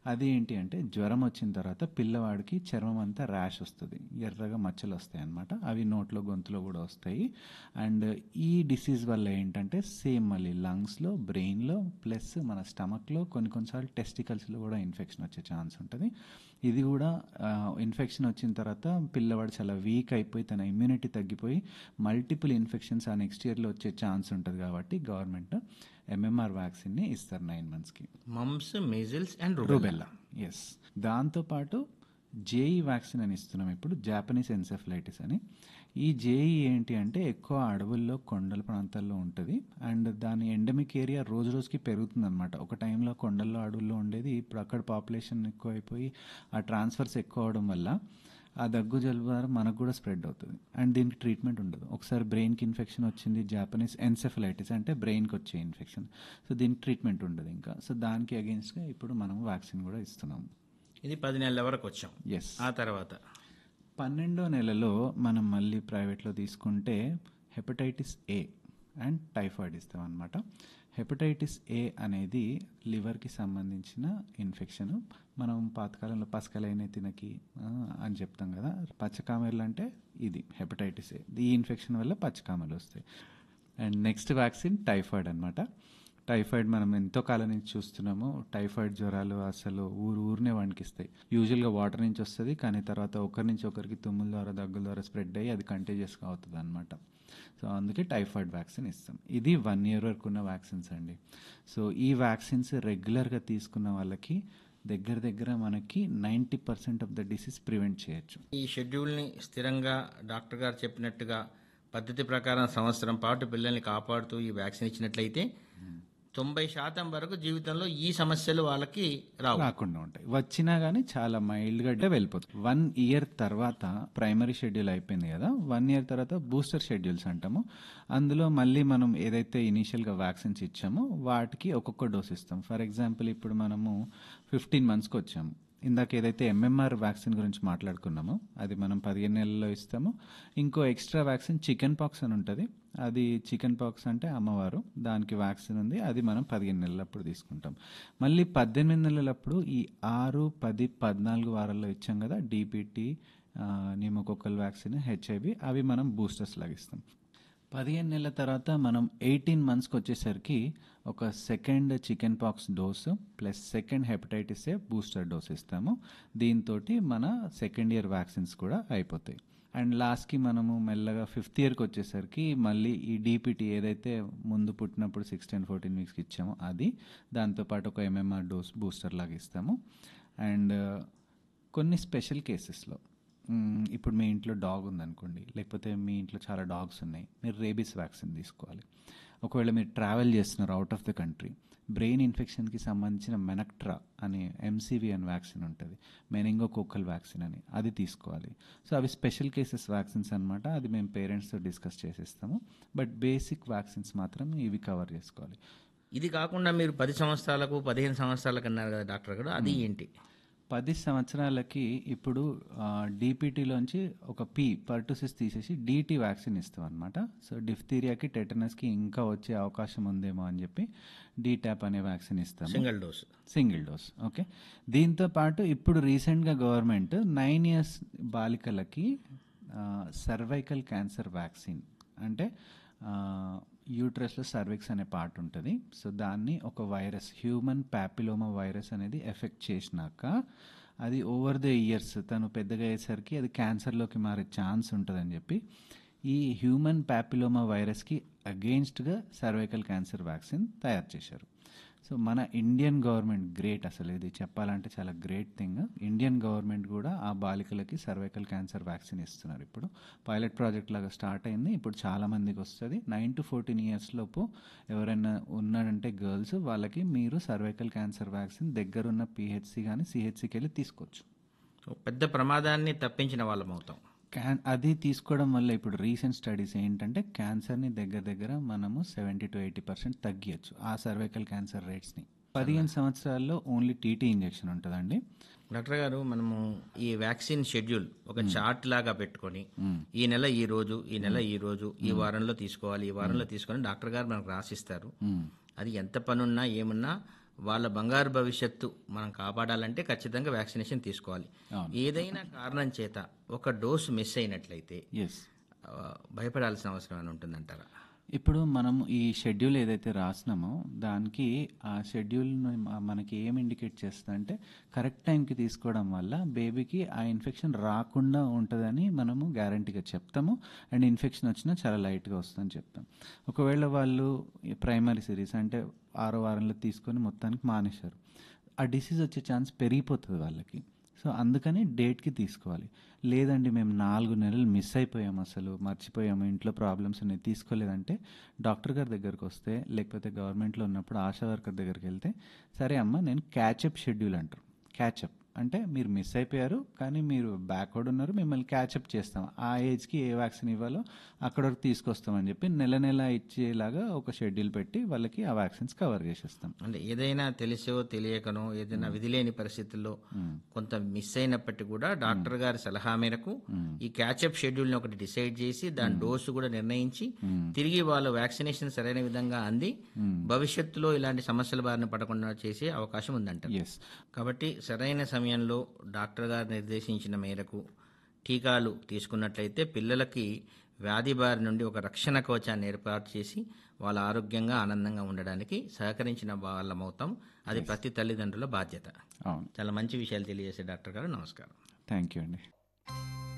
అది ఏంటి అంటే జ్వరం వచ్చిన తర్వాత పిల్లవాడికి చర్మం అంతా ర్యాష్ వస్తుంది ఎర్రగా మచ్చలు వస్తాయి అన్నమాట అవి నోట్లో గొంతులో కూడా వస్తాయి అండ్ ఈ డిసీజ్ వల్ల ఏంటంటే సేమ్ మళ్ళీ లంగ్స్లో బ్రెయిన్లో ప్లస్ మన స్టమక్లో కొన్ని కొన్నిసార్లు టెస్టికల్స్లో కూడా ఇన్ఫెక్షన్ వచ్చే ఛాన్స్ ఉంటుంది ఇది కూడా ఇన్ఫెక్షన్ వచ్చిన తర్వాత పిల్లవాడు చాలా వీక్ అయిపోయి తన ఇమ్యూనిటీ తగ్గిపోయి మల్టిపుల్ ఇన్ఫెక్షన్స్ ఆ నెక్స్ట్ ఇయర్లో వచ్చే ఛాన్స్ ఉంటుంది కాబట్టి గవర్నమెంట్ ఎంఎంఆర్ వ్యాక్సిన్ని ఇస్తారు నైన్ మంత్స్కి మమ్స్ మీజిల్స్ అండ్ రూబెల్లా ఎస్ దాంతోపాటు జేఈ వ్యాక్సిన్ అని ఇస్తున్నాం ఇప్పుడు జాపనీస్ ఎన్సెఫలైటిస్ అని ఈ జేఈ ఏంటి అంటే ఎక్కువ అడవుల్లో కొండల ప్రాంతాల్లో ఉంటుంది అండ్ దాని ఎండమిక్ ఏరియా రోజు రోజుకి పెరుగుతుంది అనమాట ఒక టైంలో కొండల్లో అడవుల్లో ఉండేది ఇప్పుడు అక్కడ పాపులేషన్ ఎక్కువ అయిపోయి ఆ ట్రాన్స్ఫర్స్ ఎక్కువ అవడం వల్ల ఆ దగ్గు జలుబు ద్వారా మనకు కూడా స్ప్రెడ్ అవుతుంది అండ్ దీనికి ట్రీట్మెంట్ ఉండదు ఒకసారి బ్రెయిన్కి ఇన్ఫెక్షన్ వచ్చింది జాపనీస్ ఎన్సెఫలైటిస్ అంటే బ్రెయిన్కి వచ్చే ఇన్ఫెక్షన్ సో దీనికి ట్రీట్మెంట్ ఉండదు ఇంకా సో దానికి అగేన్స్ట్గా ఇప్పుడు మనం వ్యాక్సిన్ కూడా ఇస్తున్నాము ఇది పది నెలల వరకు వచ్చాం ఎస్ ఆ తర్వాత పన్నెండో నెలలో మనం మళ్ళీ ప్రైవేట్లో తీసుకుంటే హెపటైటిస్ ఏ అండ్ టైఫాయిడ్ ఇస్తాం అనమాట హెపటైటిస్ ఏ అనేది లివర్కి సంబంధించిన ఇన్ఫెక్షన్ మనం పాతకాలంలో పసకలైన తినకి ఆ, అని చెప్తాం కదా పచ్చకామెర్లు అంటే ఇది హెపటైటిస్ ఏ ఈ ఇన్ఫెక్షన్ వల్ల పచ్చకామెర్లు వస్తాయి అండ్ నెక్స్ట్ వ్యాక్సిన్ టైఫాయిడ్ అనమాట టైఫాయిడ్ మనం ఎంతో కాలం నుంచి చూస్తున్నాము టైఫాయిడ్ జ్వరాలు అసలు ఊరు ఊరినే వణికిస్తాయి యూజువల్గా వాటర్ నుంచి వస్తుంది కానీ తర్వాత ఒకరి నుంచి ఒకరికి తుమ్ముల ద్వారా దగ్గుల ద్వారా స్ప్రెడ్ అయ్యి అది కంటేజియస్గా అవుతుంది అనమాట సో అందుకే టైఫాయిడ్ వ్యాక్సిన్ ఇస్తాం ఇది వన్ ఇయర్ వరకు ఉన్న వ్యాక్సిన్స్ అండి సో ఈ వ్యాక్సిన్స్ రెగ్యులర్గా తీసుకున్న వాళ్ళకి దగ్గర దగ్గర మనకి ninety percent of the disease prevent చేయొచ్చు ఈ షెడ్యూల్ని స్థిరంగా డాక్టర్ గారు చెప్పినట్టుగా పద్ధతి ప్రకారం సంవత్సరం పాటు పిల్లల్ని కాపాడుతూ ఈ వ్యాక్సిన్ ఇచ్చినట్లయితే తొంభై శాతం వరకు జీవితంలో ఈ సమస్యలు వాళ్ళకి రావు రాకుండా ఉంటాయి వచ్చినా కానీ చాలా మైల్డ్గా అంటే వెళ్ళిపోతుంది వన్ ఇయర్ తర్వాత ప్రైమరీ షెడ్యూల్ అయిపోయింది కదా వన్ ఇయర్ తర్వాత బూస్టర్ షెడ్యూల్స్ అంటాము అందులో మళ్ళీ మనం ఏదైతే ఇనీషియల్గా వ్యాక్సిన్స్ ఇచ్చామో వాటికి ఒక్కొక్క డోస్ ఇస్తాం ఫర్ ఎగ్జాంపుల్ ఇప్పుడు మనము ఫిఫ్టీన్ మంత్స్కి వచ్చాము ఇందాక ఏదైతే ఎంఎంఆర్ వ్యాక్సిన్ గురించి మాట్లాడుకున్నామో అది మనం పదిహేను నెలల్లో ఇస్తాము ఇంకో ఎక్స్ట్రా వ్యాక్సిన్ చికెన్ పాక్స్ అని ఉంటుంది అది చికెన్ పాక్స్ అంటే అమ్మవారు దానికి వ్యాక్సిన్ ఉంది అది మనం పదిహేను నెలలప్పుడు తీసుకుంటాం మళ్ళీ పద్దెనిమిది నెలలప్పుడు ఈ ఆరు పది పద్నాలుగు వారాల్లో ఇచ్చాం కదా డిపిటి నిమోకొక్కల్ వ్యాక్సిన్ హెచ్ఐవి అవి మనం బూస్టర్స్ లాగా ఇస్తాం పదిహేను నెలల తర్వాత మనం ఎయిటీన్ మంత్స్కి వచ్చేసరికి ఒక second chickenpox dose plus second hepatitis A booster dose ఇస్తాము దీంతో మన సెకండ్ ఇయర్ వ్యాక్సిన్స్ కూడా అయిపోతాయి అండ్ లాస్ట్కి మనము మెల్లగా ఫిఫ్త్ ఇయర్కి వచ్చేసరికి మళ్ళీ ఈ డీపీటీ ఏదైతే ముందు పుట్టినప్పుడు సిక్స్టీన్ ఫోర్టీన్ వీక్స్కి ఇచ్చామో అది దాంతోపాటు ఒక ఎంఎంఆర్ డోస్ బూస్టర్ లాగా ఇస్తాము అండ్ కొన్ని స్పెషల్ కేసెస్లో మ్మ్, ఇప్పుడు మీ ఇంట్లో డాగ్ ఉందనుకోండి లేకపోతే మీ ఇంట్లో చాలా డాగ్స్ ఉన్నాయి మీరు రేబీస్ వ్యాక్సిన్ తీసుకోవాలి ఒకవేళ మీరు ట్రావెల్ చేస్తున్నారు out of the country brain ఇన్ఫెక్షన్కి సంబంధించిన మెనక్ట్రా అనే ఎంసీవీ అని వ్యాక్సిన్ ఉంటుంది మెనింగోకోకల్ వ్యాక్సిన్ అని అది తీసుకోవాలి సో అవి స్పెషల్ కేసెస్ వ్యాక్సిన్స్ అనమాట అది మేము పేరెంట్స్తో డిస్కస్ చేసేస్తాము బట్ బేసిక్ వ్యాక్సిన్స్ మాత్రం ఇవి కవర్ చేసుకోవాలి ఇది కాకుండా మీరు పది సంవత్సరాలకు పదిహేను సంవత్సరాలకు అన్నారు కదా డాక్టర్ గారు అది ఏంటి పది సంవత్సరాలకి ఇప్పుడు డీపీటీలోంచి ఒక పి పర్టుసిస్ తీసేసి డీటీ వ్యాక్సిన్ ఇస్తాం అనమాట సో డిఫ్తీరియాకి టెటనస్కి ఇంకా వచ్చే అవకాశం ఉందేమో అని చెప్పి డీటాప్ అనే వ్యాక్సిన్ ఇస్తాము single dose single dose okay దీంతో పాటు ఇప్పుడు రీసెంట్గా గవర్నమెంట్ నైన్ ఇయర్స్ బాలికలకి సర్వైకల్ క్యాన్సర్ వ్యాక్సిన్ అంటే యూట్రస్లో సర్విక్స్ అనే పార్ట్ ఉంటుంది సో దాన్ని ఒక వైరస్ హ్యూమన్ ప్యాపిలోమా వైరస్ అనేది ఎఫెక్ట్ చేసినాక అది ఓవర్ ద ఇయర్స్ తను పెద్దగా అయ్యేసరికి అది క్యాన్సర్లోకి మారే ఛాన్స్ ఉంటుందని చెప్పి ఈ హ్యూమన్ ప్యాపిలోమా వైరస్కి అగెయిన్స్ట్గా సర్వైకల్ క్యాన్సర్ వ్యాక్సిన్ తయారు చేశారు సో మన ఇండియన్ గవర్నమెంట్ గ్రేట్ అసలు ఇది చెప్పాలంటే చాలా గ్రేట్ థింగ్ ఇండియన్ గవర్నమెంట్ కూడా ఆ బాలికలకి సర్వైకల్ క్యాన్సర్ వ్యాక్సిన్ ఇస్తున్నారు ఇప్పుడు పైలట్ ప్రాజెక్ట్ లాగా స్టార్ట్ అయింది ఇప్పుడు చాలా మందికి వస్తుంది నైన్ టు ఫోర్టీన్ ఇయర్స్ లోపు ఎవరైనా ఉన్నారంటే గర్ల్స్ వాళ్ళకి మీరు సర్వైకల్ క్యాన్సర్ వ్యాక్సిన్ దగ్గరున్న పిహెచ్సి కానీ సిహెచ్సికి వెళ్ళి తీసుకోవచ్చు సో పెద్ద ప్రమాదాన్ని తప్పించిన వాళ్ళం అవుతాం క్యాన్ అది తీసుకోవడం వల్ల ఇప్పుడు రీసెంట్ స్టడీస్ ఏంటంటే క్యాన్సర్ని దగ్గర దగ్గర మనము సెవెంటీ టు ఎయిటీ పర్సెంట్ తగ్గియచ్చు ఆ సర్వైకల్ క్యాన్సర్ రేట్స్ని పదిహేను సంవత్సరాల్లో ఓన్లీ టీటీ ఇంజెక్షన్ ఉంటుందండి డాక్టర్ గారు మనము ఈ వ్యాక్సిన్ షెడ్యూల్ ఒక చార్ట్ లాగా పెట్టుకొని ఈ నెల ఈ రోజు ఈ నెల ఈ రోజు ఈ వారంలో తీసుకోవాలి ఈ వారంలో తీసుకొని డాక్టర్ గారు మనకు రాసిస్తారు అది ఎంత పనున్నా ఏమున్నా వాళ్ళ బంగారు భవిష్యత్తు మనం కాపాడాలంటే ఖచ్చితంగా వ్యాక్సినేషన్ తీసుకోవాలి అవును. ఏదైనా కారణం చేత ఒక డోసు మిస్ అయినట్లయితే ఎస్ ఆ, భయపడాల్సిన అవసరం అని ఉంటుందంటారా ఇప్పుడు మనం ఈ షెడ్యూల్ ఏదైతే రాసినామో దానికి ఆ షెడ్యూల్ మనకి ఏం ఇండికేట్ చేస్తుందంటే కరెక్ట్ టైంకి తీసుకోవడం వల్ల బేబీకి ఆ ఇన్ఫెక్షన్ రాకుండా ఉంటుందని మనము గ్యారంటీగా చెప్తాము అండ్ ఇన్ఫెక్షన్ వచ్చినా చాలా లైట్గా వస్తుందని చెప్తాం ఒకవేళ వాళ్ళు ప్రైమరీ సిరీస్ అంటే ఆరో వారంలో తీసుకొని మొత్తానికి మానేశారు ఆ డిసీజ్ వచ్చే ఛాన్స్ పెరిగిపోతుంది వాళ్ళకి సో అందుకని డేట్కి తీసుకోవాలి లేదండి మేము నాలుగు నెలలు మిస్ అయిపోయాము అసలు మర్చిపోయాము ఇంట్లో ప్రాబ్లమ్స్ అనేవి తీసుకోలేదంటే డాక్టర్ గారి దగ్గరకు వస్తే లేకపోతే గవర్నమెంట్లో ఉన్నప్పుడు ఆశా వర్కర్ దగ్గరికి వెళ్తే సరే అమ్మ నేను క్యాచప్ షెడ్యూల్ అంటారు క్యాచప్ అంటే మీరు మిస్ అయిపోయారు కానీ మీరు బ్యాక్వర్డ్ ఉన్నారు మిమ్మల్ని క్యాచప్ చేస్తాం ఆ ఏజ్కి ఏ వ్యాక్సిన్ ఇవ్వాలో అక్కడ వరకు తీసుకొస్తామని చెప్పి నెల నెల ఇచ్చేలాగా ఒక షెడ్యూల్ పెట్టి వాళ్ళకి ఆ వ్యాక్సిన్స్ కవర్ చేసేస్తాం అంటే ఏదైనా తెలిసో తెలియకనో ఏదైనా విధి లేని పరిస్థితుల్లో కొంత మిస్ అయినప్పటికీ కూడా డాక్టర్ గారి సలహా మేరకు ఈ క్యాచప్ షెడ్యూల్ ని ఒకటి డిసైడ్ చేసి దాని డోసు కూడా నిర్ణయించి తిరిగి వాళ్ళు వ్యాక్సినేషన్ సరైన విధంగా అంది భవిష్యత్తులో ఇలాంటి సమస్యల బారిన పడకుండా చేసే అవకాశం ఉందంట ఎస్ కాబట్టి సరైన సమయంలో డాక్టర్ గారు నిర్దేశించిన మేరకు టీకాలు తీసుకున్నట్లయితే పిల్లలకి వ్యాధి బారి నుండి ఒక రక్షణ కవచాన్ని ఏర్పాటు చేసి వాళ్ళ ఆరోగ్యంగా ఆనందంగా ఉండడానికి సహకరించిన వాళ్ళమవుతాం అది ప్రతి తల్లిదండ్రుల బాధ్యత అవును చాలా మంచి విషయాలు తెలియజేసే డాక్టర్ గారు నమస్కారం థ్యాంక్ యూ అండి